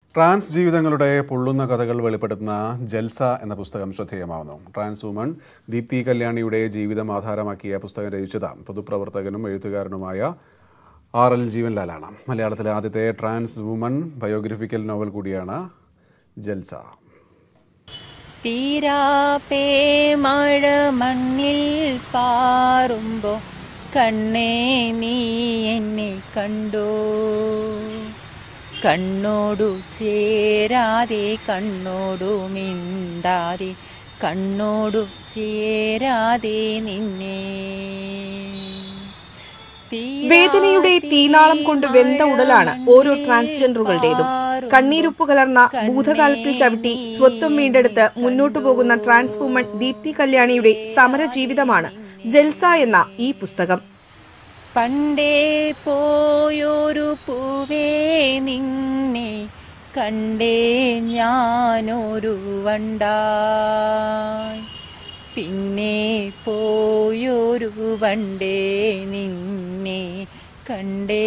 trans ജീവിതങ്ങളുടെ പൊള്ളുന്ന കഥകൾ വെളിപ്പെടുത്തുന്ന ജൽസ എന്ന പുസ്തകം ശ്രദ്ധേയമാവുന്നു ട്രാൻസ് വുമൺ ദീപ്തി കല്യാണിയുടെ ജീവിതം ആധാരമാക്കിയ പുസ്തകം രചിച്ചത് പൊതുപ്രവർത്തകനും എഴുത്തുകാരനുമായ ആർ എൽ ജീവൻലാലാണ് മലയാളത്തിലെ ആദ്യത്തെ ട്രാൻസ് വുമൺ ബയോഗ്രഫിക്കൽ നോവൽ കൂടിയാണ് ജൽസ തീരാപ്പേ മഴ മണ്ണിൽ പാറുമ്പോ കണ്ണേ നീ എന്നെ കണ്ടോ കണ്ണോടു ചേരാതെ കണ്ണോടു മിണ്ടാതെ കണ്ണോടു ചേരാതെ നിന്നെ വേദനയുടെ തീനാളം കൊണ്ട് വെന്ത ഉടലാണ് ഓരോ ട്രാൻസ്ജെൻഡറുകളുടേതും കണ്ണീരുപ്പ് കലർന്ന ഭൂതകാലത്തിൽ ചവിട്ടി സ്വത്വം വീണ്ടെടുത്ത് മുന്നോട്ടു പോകുന്ന ട്രാൻസ് വുമൺ ദീപ്തി കല്യാണിയുടെ സമര ജീവിതമാണ് ജൽസ എന്ന ഈ പുസ്തകം പണ്ടേ പോയൊരു പൂവേ നിന്നെ കണ്ടേ ഞാനൊരു വണ്ടായി പിന്നെ പോയൊരു വണ്ടേ നിന്നെ കണ്ടേ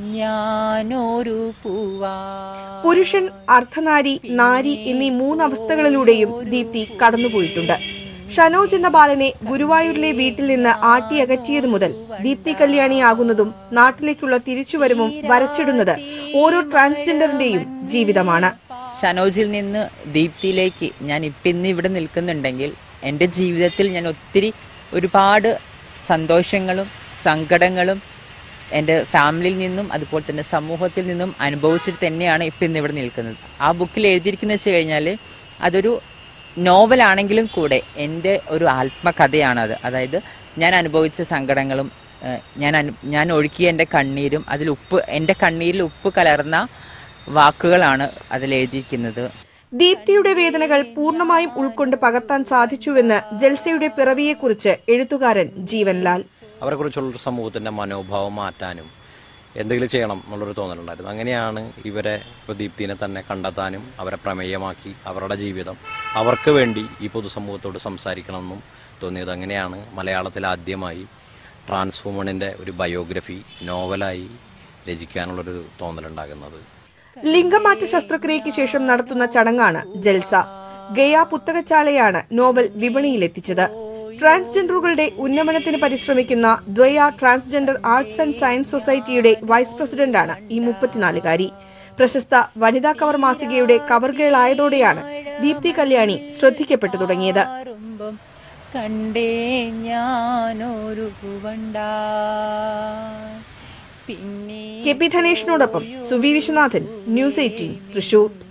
ഞാനൊരു പൂവാ പുരുഷൻ അർദ്ധനാരി നാരി എന്നീ മൂന്നവസ്ഥകളിലൂടെയും ദീപ്തി കടന്നുപോയിട്ടുണ്ട് ഷനോജ് എന്ന ബാലനെ ഗുരുവായൂരിലെ വീട്ടിൽ നിന്ന് ആട്ടിയകറ്റിയതു മുതൽ ദീപ്തി കല്യാണിയാകുന്നതും നാട്ടിലേക്കുള്ള തിരിച്ചുവരവും വരച്ചിടുന്നത് ഓരോ ട്രാൻസ്ജെൻഡറിന്റെയും ജീവിതമാണ് ഷനോജിൽ നിന്ന് ദീപ്തിയിലേക്ക് ഞാൻ ഇപ്പം ഇന്ന് ഇവിടെ നിൽക്കുന്നുണ്ടെങ്കിൽ എൻ്റെ ജീവിതത്തിൽ ഞാൻ ഒത്തിരി ഒരുപാട് സന്തോഷങ്ങളും സങ്കടങ്ങളും എൻ്റെ ഫാമിലിയിൽ നിന്നും അതുപോലെ തന്നെ സമൂഹത്തിൽ നിന്നും അനുഭവിച്ചിട്ട് തന്നെയാണ് ഇപ്പം ഇന്ന് ഇവിടെ നിൽക്കുന്നത് ആ ബുക്കിൽ എഴുതിയിരിക്കുന്നത് വെച്ച് കഴിഞ്ഞാൽ അതൊരു നോവലാണെങ്കിലും കൂടെ എൻ്റെ ഒരു ആത്മകഥയാണത് അതായത് ഞാൻ അനുഭവിച്ച സങ്കടങ്ങളും ഏഹ്, ഞാൻ അനു ഞാൻ ഒഴുക്കിയ എൻ്റെ കണ്ണീരും അതിൽ ഉപ്പ് എൻ്റെ കണ്ണീരിൽ ഉപ്പ് കലർന്ന വാക്കുകളാണ് അതിൽ എഴുതിയിരിക്കുന്നത് ദീപ്തിയുടെ വേദനകൾ പൂർണ്ണമായും ഉൾക്കൊണ്ട് പകർത്താൻ സാധിച്ചുവെന്ന് ജൽസയുടെ പിറവിയെക്കുറിച്ച് എഴുത്തുകാരൻ ജീവൻലാൽ അവരെക്കുറിച്ചുള്ളൊരു സമൂഹത്തിൻ്റെ മനോഭാവം മാറ്റാനും എന്തെങ്കിലും ചെയ്യണം എന്നുള്ളൊരു തോന്നലുണ്ടായിരുന്നു അങ്ങനെയാണ് ഇവരെ ഇപ്പോൾ ദീപ്തിനെ തന്നെ കണ്ടെത്താനും അവരെ പ്രമേയമാക്കി അവരുടെ ജീവിതം അവർക്ക് വേണ്ടി ഈ പൊതുസമൂഹത്തോട് സംസാരിക്കണമെന്നും തോന്നിയത് അങ്ങനെയാണ് മലയാളത്തിൽ ആദ്യമായി ട്രാൻസ് വുമണിൻ്റെ ഒരു ബയോഗ്രഫി നോവലായി രചിക്കാനുള്ളൊരു തോന്നലുണ്ടാകുന്നത് ലിംഗമാറ്റ ശസ്ത്രക്രിയയ്ക്ക് ശേഷം നടത്തുന്ന ചടങ്ങാണ് ജൽസ ഗയ പുസ്തകശാലയാണ് നോവൽ വിപണിയിലെത്തിച്ചത് ട്രാൻസ്ജെൻഡറുകളുടെ ഉന്നമനത്തിന് പരിശ്രമിക്കുന്ന ദ്വയ ട്രാൻസ്ജെൻഡർ ആർട്സ് ആൻഡ് സയൻസ് സൊസൈറ്റിയുടെ വൈസ് പ്രസിഡന്റാണ് ഈ മുപ്പത്തിനാലുകാരി പ്രശസ്ത വനിതാ കവർ മാസികയുടെ കവർ ഗേൾ ആയതോടെയാണ് ദീപ്തി കല്യാണി ശ്രദ്ധിക്കപ്പെട്ടു തുടങ്ങിയത് മാറുമ്പം കണ്ടേ ഞാനൊരു വണ്ടാ പിന്നെ കെ പി ധനേഷിനോടൊപ്പം സുവി വിശ്വനാഥൻ ന്യൂസ് എയ്റ്റീൻ തൃശൂർ